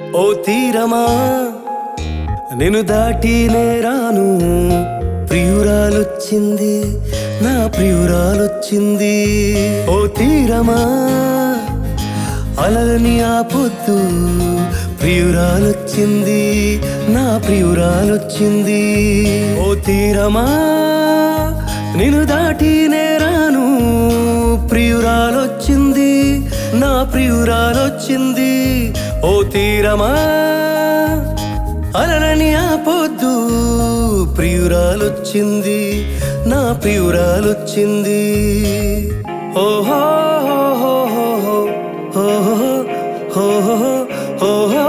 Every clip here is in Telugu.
ఓ తీరమా నేను దాటి నేరాను ప్రియురాలొచ్చింది నా ప్రియురాలొచ్చింది ఓ తీరమా అలలని ఆపొద్దు ప్రియురాలొచ్చింది నా ప్రియురాలొచ్చింది ఓ తీరమా నేను దాటి నేరాను ప్రియురాలొచ్చింది నా ప్రియురాలొచ్చింది ఓ తీరమా అలలని ఆపొద్దు ప్రియురాలొచ్చింది నా ప్రియురాలొచ్చింది ఓహో ఓహో ఓహో ఓహో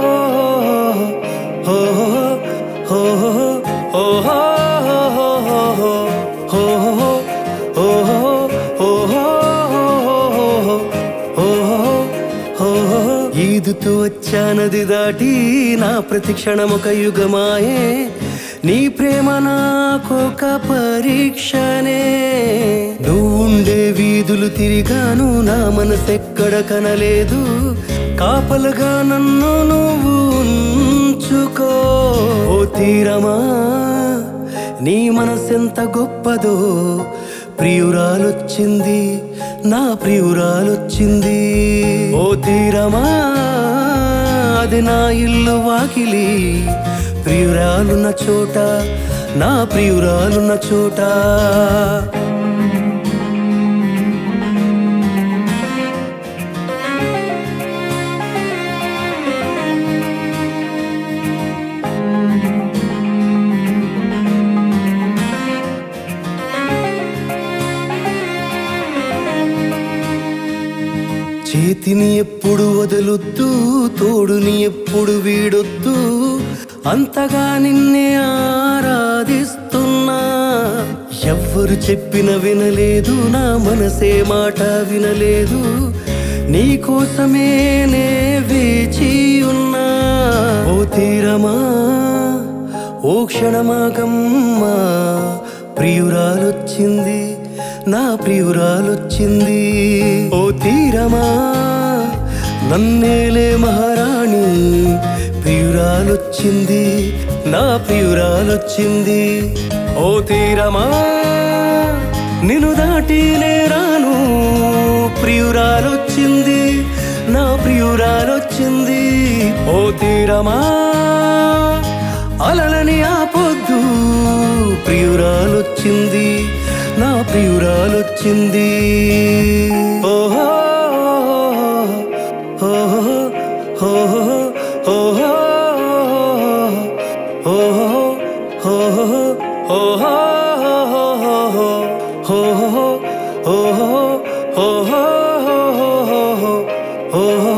ఈదుతూ వచ్చానది దాటి నా ప్రతి క్షణం ఒక యుగమాయే నీ ప్రేమ నాకొక పరీక్షనే నువ్వు ఉండే వీధులు తిరిగాను నా మనసెక్కడ కనలేదు కాపలుగా నన్ను నువ్వు ఉంచుకో ఓ తీరమా నీ మనసెంత గొప్పదో ప్రియురాలొచ్చింది నా ప్రియురాలొచ్చింది ఓ తీరమా అది నా ఇల్లు వాకిలి ప్రియురాలున్న చోట నా ప్రియురాలున్న చోట చేతిని ఎప్పుడు వదలొద్దు తోడుని ఎప్పుడు వీడొద్దు అంతగా నిన్నే ఆరాధిస్తున్నా ఎవ్వరు చెప్పిన వినలేదు నా మనసే మాట వినలేదు నీ కోసమే నే వేచి ఉన్నా ఓ తీరమా ఓ క్షణమాగమ్మా ప్రియురాలొచ్చింది నా ప్రియురాలొచ్చింది ఓ తీరమా నన్నేలే మహారాణి ప్రియురాలొచ్చింది నా ప్రియురాలొచ్చింది ఓ తీరమా నిన్ను దాటి నేరాను ప్రియురాలొచ్చింది నా ప్రియురాలొచ్చింది ఓ తీరమా అలలని ఆపొద్దు ప్రియురాలొచ్చింది నా ప్రియురాలొచ్చింది ఓహో ఓహో ఓహో ఓహో ఓహో ఓహో ఓహో ఓహో ఓహో ఓహో ఓహో